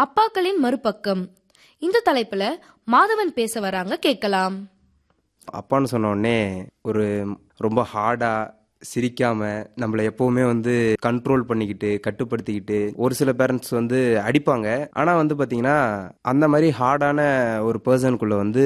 அப்பாக்களின் மறுபக்கம் இந்த தலைப்புல மாதவன் பேச வராங்க கேட்கலாம் அப்பான்னு சொன்ன உடனே ஒரு ரொம்ப ஹார்டா சிரிக்காம நம்மளை எப்பவுமே வந்து கண்ட்ரோல் பண்ணிக்கிட்டு கட்டுப்படுத்திக்கிட்டு ஒரு சில பேரண்ட்ஸ் வந்து அடிப்பாங்க ஆனா வந்து பாத்தீங்கன்னா அந்த மாதிரி ஹார்டான ஒரு பர்சனுக்குள்ள வந்து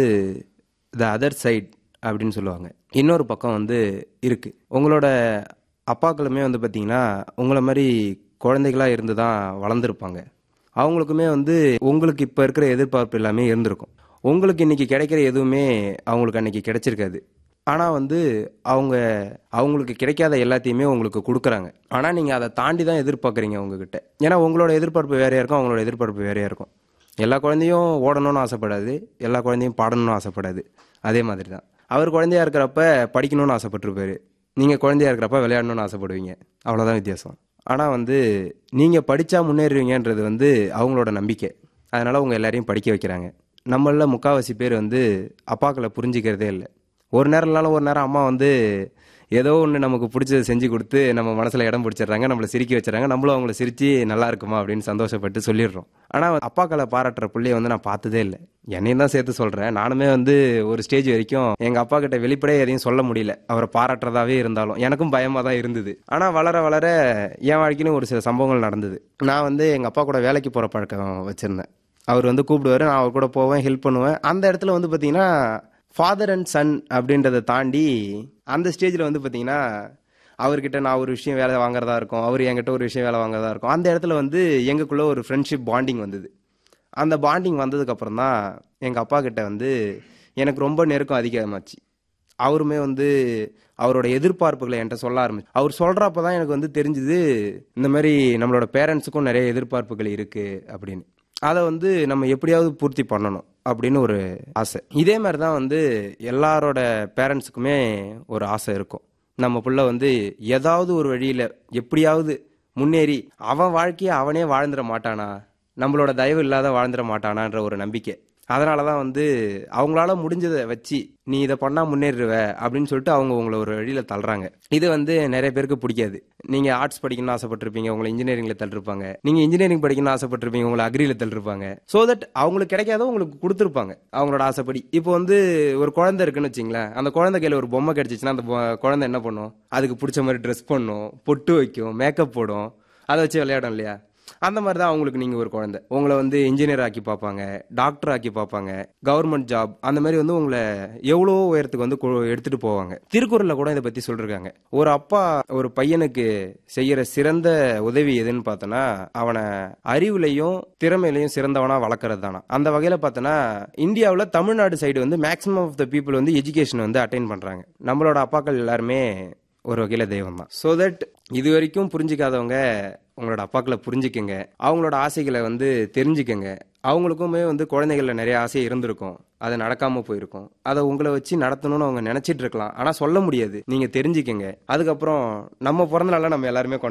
த அதர் சைட் அப்படின்னு சொல்லுவாங்க இன்னொரு பக்கம் வந்து இருக்கு உங்களோட அப்பாக்களுமே வந்து பாத்தீங்கன்னா உங்களை மாதிரி குழந்தைகளா இருந்து தான் வளர்ந்துருப்பாங்க அவங்களுக்குமே வந்து உங்களுக்கு இப்போ இருக்கிற எதிர்பார்ப்பு எல்லாமே இருந்திருக்கும் உங்களுக்கு இன்னைக்கு கிடைக்கிற எதுவுமே அவங்களுக்கு அன்னைக்கு கிடைச்சிருக்காது ஆனால் வந்து அவங்க அவங்களுக்கு கிடைக்காத எல்லாத்தையுமே உங்களுக்கு கொடுக்குறாங்க ஆனால் நீங்கள் அதை தாண்டி தான் எதிர்பார்க்குறீங்க உங்ககிட்ட ஏன்னா உங்களோட எதிர்பார்ப்பு வேறையாக இருக்கும் அவங்களோட எதிர்பார்ப்பு வேறையாக இருக்கும் எல்லா குழந்தையும் ஓடணும்னு ஆசைப்படாது எல்லா குழந்தையும் பாடணும்னு ஆசைப்படாது அதே மாதிரி தான் அவர் குழந்தையா இருக்கிறப்ப படிக்கணும்னு ஆசைப்பட்டிருப்பாரு நீங்கள் குழந்தையா இருக்கிறப்ப விளையாடணும்னு ஆசைப்படுவீங்க அவ்வளோதான் வித்தியாசம் ஆனால் வந்து நீங்கள் படித்தா முன்னேறுவீங்கன்றது வந்து அவங்களோட நம்பிக்கை அதனால் உங்கள் எல்லாரையும் படிக்க வைக்கிறாங்க நம்மள முக்காவாசி பேர் வந்து அப்பாக்களை புரிஞ்சிக்கிறதே இல்லை ஒரு நேரம் இல்லைனாலும் ஒரு நேரம் அம்மா வந்து ஏதோ ஒன்று நமக்கு பிடிச்சதை செஞ்சு கொடுத்து நம்ம மனசில் இடம் பிடிச்சிடுறாங்க நம்மளை சிரிக்க வச்சிடறாங்க நம்மளும் அவங்கள சிரித்து நல்லா இருக்குமா அப்படின்னு சந்தோஷப்பட்டு சொல்லிடுறோம் ஆனால் அப்பாக்களை பாராட்டுற பிள்ளைய வந்து நான் பார்த்ததே இல்லை என்னையும் தான் சேர்த்து சொல்கிறேன் நானுமே வந்து ஒரு ஸ்டேஜ் வரைக்கும் எங்கள் அப்பா கிட்ட வெளிப்படையாக எதையும் சொல்ல முடியல அவரை பாராட்டுறதாவே இருந்தாலும் எனக்கும் பயமாக தான் இருந்தது ஆனால் வளர வளர என் வாழ்க்கையிலும் ஒரு சில சம்பவங்கள் நடந்தது நான் வந்து எங்கள் அப்பா கூட வேலைக்கு போகிற பழக்கம் வச்சுருந்தேன் அவர் வந்து கூப்பிடுவாரு நான் அவர் கூட போவேன் ஹெல்ப் பண்ணுவேன் அந்த இடத்துல வந்து பார்த்தீங்கன்னா ஃபாதர் அண்ட் சன் அப்படின்றத தாண்டி அந்த ஸ்டேஜில் வந்து பார்த்தீங்கன்னா அவர்கிட்ட நான் ஒரு விஷயம் வேலை வாங்குறதா இருக்கும் அவர் என்கிட்ட ஒரு விஷயம் வேலை வாங்குறதா இருக்கும் அந்த இடத்துல வந்து எங்களுக்குள்ள ஒரு ஃப்ரெண்ட்ஷிப் பாண்டிங் வந்தது அந்த பாண்டிங் வந்ததுக்கப்புறம் தான் எங்கள் அப்பா கிட்ட வந்து எனக்கு ரொம்ப நெருக்கம் அதிகமாச்சு அவருமே வந்து அவரோட எதிர்பார்ப்புகளை என்கிட்ட சொல்ல ஆரம்பிச்சு அவர் சொல்கிறப்ப தான் எனக்கு வந்து தெரிஞ்சுது இந்த மாதிரி நம்மளோட பேரண்ட்ஸுக்கும் நிறைய எதிர்பார்ப்புகள் இருக்குது அப்படின்னு அதை வந்து நம்ம எப்படியாவது பூர்த்தி பண்ணணும் அப்படின்னு ஒரு ஆசை இதே மாதிரி தான் வந்து எல்லாரோட பேரண்ட்ஸுக்குமே ஒரு ஆசை இருக்கும் நம்ம புள்ள வந்து ஏதாவது ஒரு வழியில் எப்படியாவது முன்னேறி அவன் வாழ்க்கையை அவனே வாழ்ந்துட மாட்டானா நம்மளோட தயவு இல்லாத வாழ்ந்துட மாட்டானான்ற ஒரு நம்பிக்கை அதனால தான் வந்து அவங்களால முடிஞ்சதை வச்சு நீ இதை பண்ணா முன்னேறுவ அப்படின்னு சொல்லிட்டு அவங்க உங்களை ஒரு வழியில தள்ளுறாங்க இது வந்து நிறைய பேருக்கு பிடிக்காது நீங்க ஆர்ட்ஸ் படிக்கணும்னு ஆசைப்பட்டிருப்பீங்க உங்களை இன்ஜினியரிங்ல தள்ளிருப்பாங்க நீங்க இன்ஜினியரிங் படிக்கணும்னு ஆசைப்பட்டிருப்பீங்க உங்களை அக்ரியில தள்ளிருப்பாங்க ஸோ தட் அவங்களுக்கு கிடைக்காத உங்களுக்கு கொடுத்துருப்பாங்க அவங்களோட ஆசைப்படி இப்போ வந்து ஒரு குழந்தை இருக்குன்னு வச்சிங்களேன் அந்த குழந்தை கையில ஒரு பொம்மை கிடைச்சிச்சுன்னா அந்த பொ- குழந்தை என்ன பண்ணும் அதுக்கு பிடிச்ச மாதிரி ட்ரெஸ் பண்ணும் பொட்டு வைக்கும் மேக்கப் போடும் அதை வச்சு விளையாடும் இல்லையா அந்த மாதிரி தான் அவங்களுக்கு நீங்கள் ஒரு குழந்தை உங்களை வந்து இன்ஜினியர் ஆக்கி பார்ப்பாங்க டாக்டர் ஆக்கி பார்ப்பாங்க கவர்மெண்ட் ஜாப் அந்த மாதிரி வந்து உங்களை எவ்வளோ உயரத்துக்கு வந்து கொ- எடுத்துட்டு போவாங்க திருக்குறளில் கூட இதை பற்றி சொல்லிருக்காங்க ஒரு அப்பா ஒரு பையனுக்கு செய்யற சிறந்த உதவி எதுன்னு பார்த்தோன்னா அவனை அறிவுலையும் திறமையிலையும் சிறந்தவனா வளர்க்கறது தானா அந்த வகையில் பார்த்தோன்னா இந்தியாவில் தமிழ்நாடு சைடு வந்து மேக்ஸிமம் ஆஃப் த பீப்புள் வந்து எஜுகேஷன் வந்து அட்டைன் பண்ணுறாங்க நம்மளோட அப்பாக்கள் எல்லாருமே ஒரு வகையில் தெய்வம் தான் ஸோ தட் இது வரைக்கும் புரிஞ்சிக்காதவங்க உங்களோட அப்பாக்களை புரிஞ்சுக்கங்க அவங்களோட ஆசைகளை வந்து தெரிஞ்சுக்கங்க அவங்களுக்குமே வந்து குழந்தைகள்ல நிறைய ஆசை இருந்திருக்கும் அது நடக்காம போயிருக்கும் அதை உங்களை வச்சு நடத்தணும்னு அவங்க நினைச்சிட்டு இருக்கலாம் ஆனா சொல்ல முடியாது நீங்க தெரிஞ்சுக்கங்க அதுக்கப்புறம் நம்ம பிறந்த நாள நம்ம எல்லாருமே கொண்டாடுவோம்.